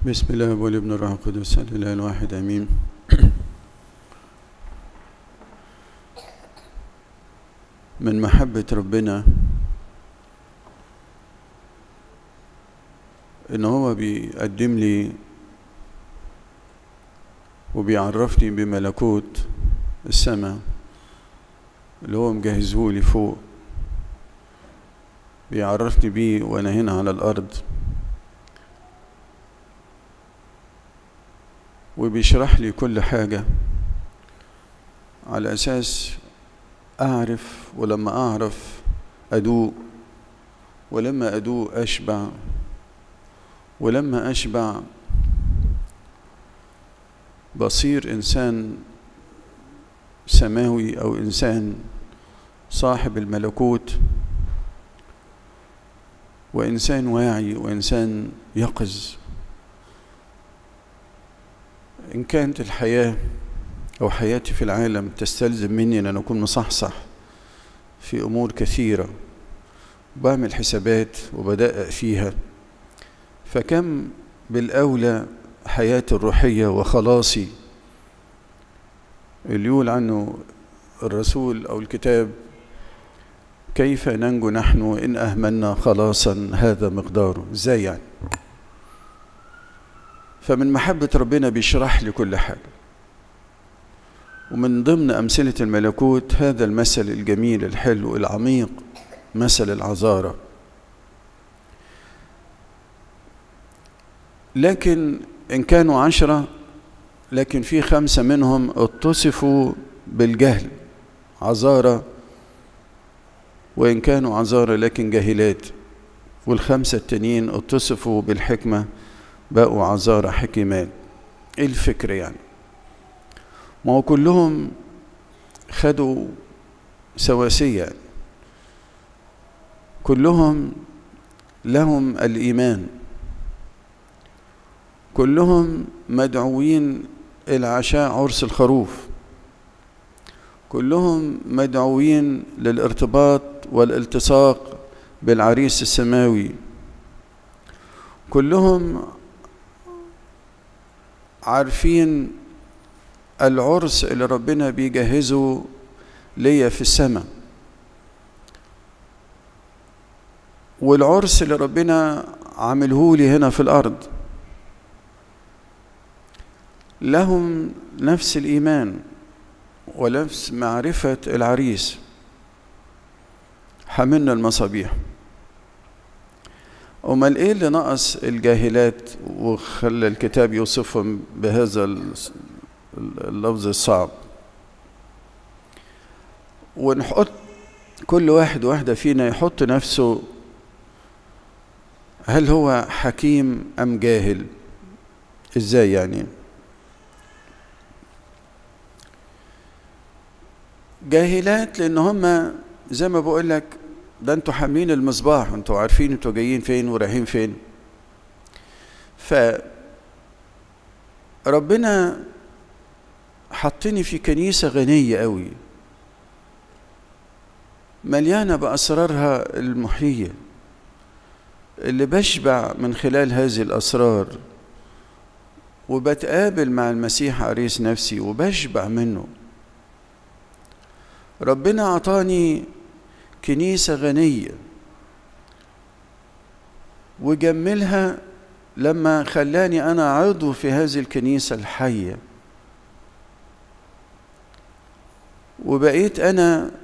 بسم الله والابن الروح القدس الاله الواحد امين من محبة ربنا ان هو بيقدم لي وبيعرفني بملكوت السماء اللي هو مجهزهولي فوق بيعرفني بيه وانا هنا على الارض وبيشرح لي كل حاجة على أساس أعرف ولما أعرف أدوق ولما أدوق أشبع ولما أشبع بصير إنسان سماوي أو إنسان صاحب الملكوت وإنسان واعي وإنسان يقظ إن كانت الحياة أو حياتي في العالم تستلزم مني أن أكون مصحصح في أمور كثيرة بعمل حسابات وبدقق فيها فكم بالأولى حياتي الروحية وخلاصي اللي يقول عنه الرسول أو الكتاب كيف ننجو نحن إن أهملنا خلاصا هذا مقداره إزاي يعني فمن محبة ربنا بيشرح لي كل حاجة ومن ضمن أمثلة الملكوت هذا المثل الجميل الحلو العميق مثل العذارة لكن إن كانوا عشرة لكن في خمسة منهم اتصفوا بالجهل عذارة وإن كانوا عذارة لكن جاهلات والخمسة التانيين اتصفوا بالحكمة بقوا عذارى حكيمان ايه الفكر يعني ما هو كلهم خدوا سواسية كلهم لهم الإيمان كلهم مدعوين إلى عشاء عرس الخروف كلهم مدعوين للارتباط والالتصاق بالعريس السماوي كلهم عارفين العرس اللي ربنا بيجهزه ليا في السماء والعرس اللي ربنا عامله لي هنا في الارض لهم نفس الايمان ونفس معرفه العريس حملنا المصابيح امال ايه اللي نقص الجاهلات وخلى الكتاب يوصفهم بهذا اللفظ الصعب ونحط كل واحد واحدة فينا يحط نفسه هل هو حكيم أم جاهل إزاي يعني جاهلات لأن هم زي ما بقول لك ده انتوا حاملين المصباح انتوا عارفين انتوا جايين فين ورايحين فين ف ربنا حطني في كنيسة غنية قوي مليانة بأسرارها المحية اللي بشبع من خلال هذه الأسرار وبتقابل مع المسيح عريس نفسي وبشبع منه ربنا أعطاني كنيسة غنية وجملها لما خلاني أنا عضو في هذه الكنيسة الحية وبقيت أنا